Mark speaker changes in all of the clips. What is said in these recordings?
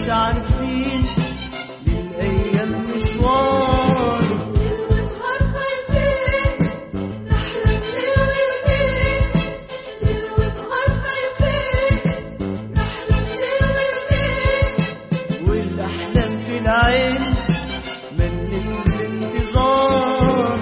Speaker 1: مش عارفين للأيام مشوار
Speaker 2: ليل ونهار خايفين نحلم ليل وليل ليل ونهار خايفين نحلم ليل وليل
Speaker 1: والأحلام في العين ملت الانتظار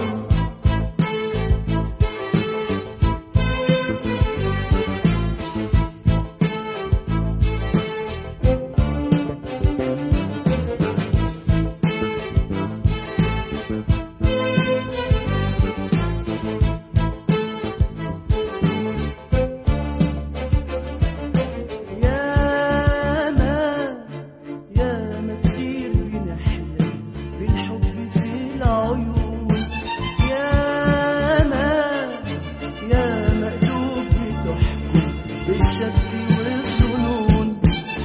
Speaker 1: ياما ياما كتير بنحلم بالحب في العيون ياما ياما قلوب بتحكم بالشك والظنون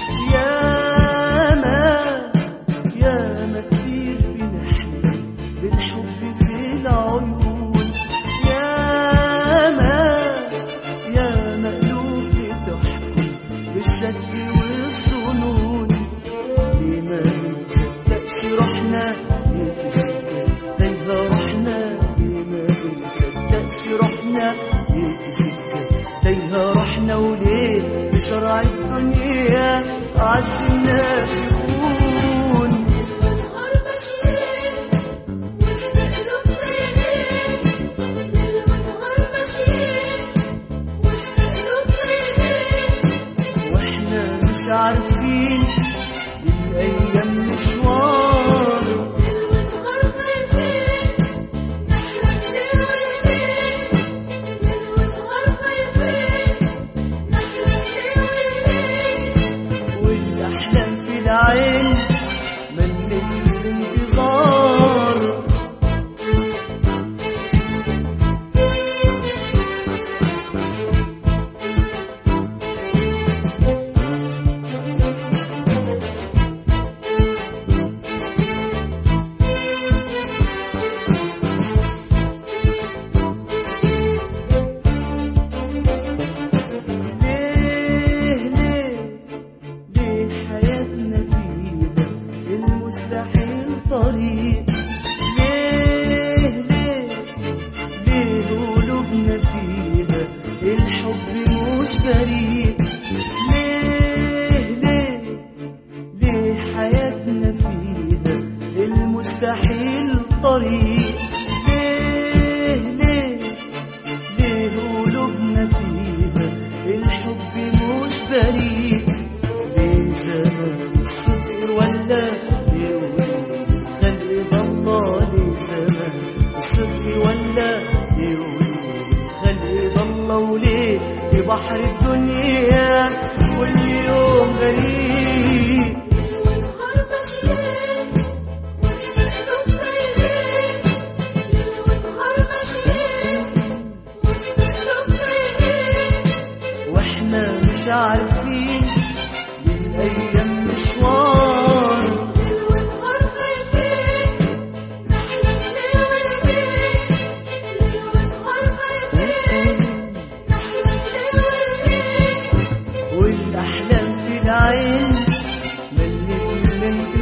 Speaker 1: ياما ياما كتير بنحلم بالحب في العيون ياما ياما قلوب بتحكم بالشك والظنون ليه ما بنصدقش روحنا ليه في سكة تايهة روحنا ليه ما بنصدقش روحنا ليه في سكة تايهة روحنا وليه بشرع الدنيا أعز الناس يكون
Speaker 2: ونهار ماشيين وسط قلوب تايهين ليل ونهار ماشيين وسط قلوب تايهين
Speaker 1: واحنا مش عارفين الأيام مشوار
Speaker 2: ليل ونهار خايفين نحلم ليل وليل ليل ونهار خايفين نحلم ليل وليل
Speaker 1: والأحلام في العين ملت الانتظار ليه ليه ليه حياتنا فيها المستحيل طريق ليه ليه ليه قلوبنا فيها الحب مش بريء ليه ليه ليه حياتنا فيها المستحيل طريق ليه ليه ليه قلوبنا فيها الحب مش بريء ليه زمان الصدق ولا يقول خلق الله ليه زمان الصدق ولا يقول خلق الله وليه لبحر الدنيا كل يوم غريب
Speaker 2: ونهار ماشيين وسط قلوب تايهين ليل ونهار ماشيين وسط قلوب تايهين
Speaker 1: واحنا مش عارفين للأيام مشوار
Speaker 2: ليل ونهار خايفين نحلم ليل وليل ليل ونهار خايفين نحلم ليل وليل
Speaker 1: والأحلام في العين ملت الانتظار